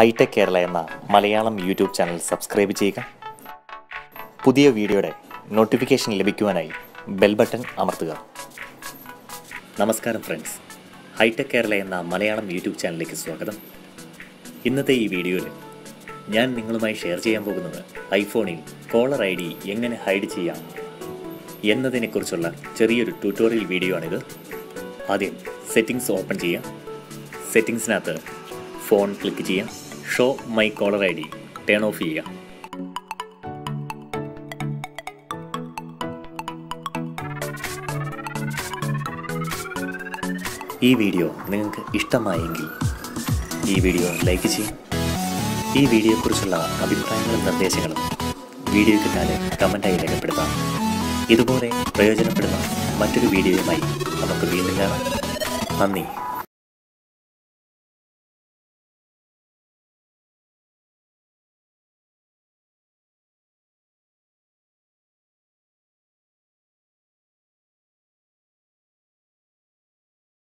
hi tech Kerala എന്ന Malayalam YouTube channel subscribe ചെയ്യുക പുതിയ വീഡിയോയുടെ നോട്ടിഫിക്കേഷൻ ലഭിക്കുവാനായി ബെൽ ബട്ടൺ അമർത്തുക നമസ്കാരം ഫ്രണ്ട്സ് ഹൈടെക് കേരള എന്ന മലയാളം യൂട്യൂബ് ചാനലിലേക്ക് സ്വാഗതം ഇന്നത്തെ ഈ വീഡിയോയിൽ ഞാൻ നിങ്ങളുമായി ഷെയർ ചെയ്യാൻ പോകുന്നത് ഐഫോണിൽ കോളർ ഐ ഡി എങ്ങനെ ഹൈഡ് ചെയ്യാം എന്നതിനെക്കുറിച്ചുള്ള ചെറിയൊരു ട്യൂട്ടോറിയൽ വീഡിയോ ആണിത് ആദ്യം സെറ്റിങ്സ് ഓപ്പൺ ചെയ്യാം സെറ്റിങ്സിനകത്ത് ഫോൺ ക്ലിക്ക് ചെയ്യാം show my caller I D turn off ചെയ്യുക ഈ വീഡിയോ നിങ്ങൾക്ക് ഇഷ്ടമായെങ്കിൽ ഈ വീഡിയോ ലൈക്ക് ചെയ്യും ഈ വീഡിയോയെക്കുറിച്ചുള്ള അഭിപ്രായങ്ങളും നിർദ്ദേശങ്ങളും വീഡിയോയ്ക്ക് താഴെ കമൻറ്റായി രേഖപ്പെടുത്താം ഇതുപോലെ പ്രയോജനപ്പെടുന്ന മറ്റൊരു വീഡിയോയുമായി നമുക്ക് വീണ്ടും കാണാം നന്ദി